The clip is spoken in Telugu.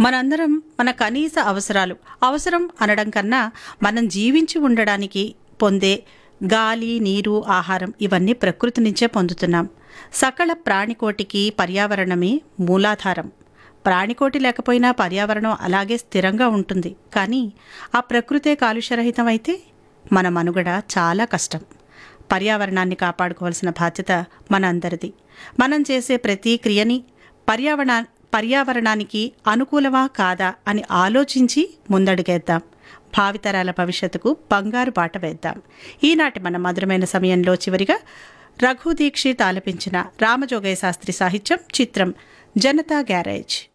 మనందరం మన కనీస అవసరాలు అవసరం అనడం కన్నా మనం జీవించి ఉండడానికి పొందే గాలి నీరు ఆహారం ఇవన్నీ ప్రకృతి నుంచే పొందుతున్నాం సకల ప్రాణికోటికి పర్యావరణమే మూలాధారం ప్రాణికోటి లేకపోయినా పర్యావరణం అలాగే స్థిరంగా ఉంటుంది కానీ ఆ ప్రకృతే కాలుష్యరహితం అయితే మన మనుగడ చాలా కష్టం పర్యావరణాన్ని కాపాడుకోవాల్సిన బాధ్యత మనందరిది మనం చేసే ప్రతి క్రియని పర్యావరణ పర్యావరణానికి అనుకూలమా కాదా అని ఆలోచించి ముందడుగేద్దాం భావితరాల భవిష్యత్తుకు బంగారు బాట వేద్దాం ఈనాటి మన మధురమైన సమయంలో చివరిగా రఘు దీక్షిత్ ఆలపించిన రామజోగయ్య శాస్త్రి సాహిత్యం చిత్రం జనతా గ్యారేజ్